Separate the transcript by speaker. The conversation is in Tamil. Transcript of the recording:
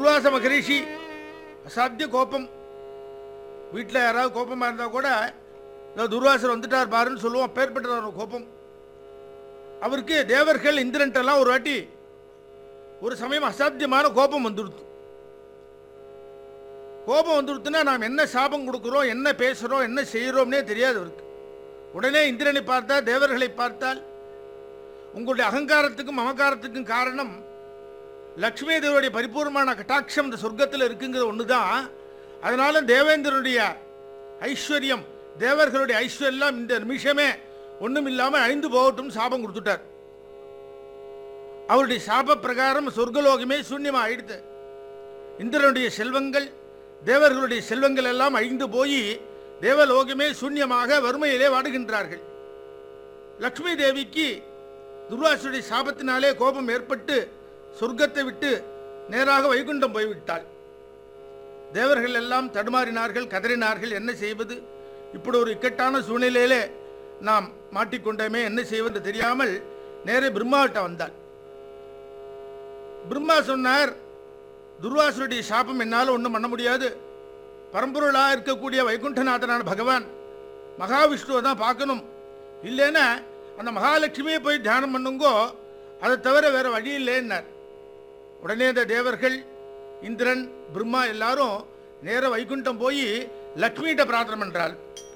Speaker 1: துர்வாச மகரிஷி அசாத்திய கோபம் வீட்டில் யாராவது கோபமாக இருந்தால் கூட இதோ துர்வாசர் வந்துட்டார் பாருன்னு சொல்லுவோம் அப்பேற்பட்ட ஒரு கோபம் அவருக்கு தேவர்கள் இந்திரன்ட்டெல்லாம் ஒரு வாட்டி ஒரு சமயம் அசாத்தியமான கோபம் வந்துடுத்து கோபம் வந்துடுத்துன்னா நாம் என்ன சாபம் கொடுக்குறோம் என்ன பேசுகிறோம் என்ன செய்கிறோம்னே தெரியாது அவருக்கு உடனே இந்திரனை பார்த்தால் தேவர்களை பார்த்தால் உங்களுடைய அகங்காரத்துக்கும் மமகாரத்துக்கும் காரணம் லக்ஷ்மி தேவருடைய பரிபூர்ணமான கட்டாட்சம் இந்த சொர்க்கத்தில் இருக்குங்கிற ஒன்று தான் அதனால தேவேந்திரனுடைய ஐஸ்வர்யம் தேவர்களுடைய ஐஸ்வர்யம் இந்த நிமிஷமே ஒன்றும் இல்லாமல் அழிந்து போகட்டும் சாபம் கொடுத்துட்டார் அவருடைய சாப பிரகாரம் சொர்க்கலோகமே சூன்யமாக ஆயிடுது இந்திரனுடைய செல்வங்கள் தேவர்களுடைய செல்வங்கள் எல்லாம் அழிந்து போய் தேவலோகமே சூன்யமாக வறுமையிலே வாடுகின்றார்கள் லக்ஷ்மி தேவிக்கு துர்வாசுடைய சாபத்தினாலே கோபம் ஏற்பட்டு சொர்க்கத்தை விட்டு நேராக வைகுண்டம் போய்விட்டாள் தேவர்கள் எல்லாம் தடுமாறினார்கள் கதறினார்கள் என்ன செய்வது இப்படி ஒரு இக்கட்டான சூழ்நிலையிலே நாம் மாட்டிக்கொண்டோமே என்ன செய்வது தெரியாமல் நேரே பிரம்மாவிட்ட வந்தாள் பிரம்மா சொன்னார் துர்வாசுடைய சாபம் என்னால் ஒன்றும் பண்ண முடியாது பரம்பொருளாக இருக்கக்கூடிய வைகுண்டநாதனான பகவான் மகாவிஷ்ணுவை தான் பார்க்கணும் இல்லைன்னா அந்த மகாலட்சுமியை போய் தியானம் பண்ணுங்கோ அதை தவிர வேற வழி இல்லைன்னார் உடனே இந்த தேவர்கள் இந்திரன் பிரம்மா எல்லாரும் நேர வைகுண்டம் போய் லக்ஷ்மிகிட்ட பிரார்த்தனை பண்றாள்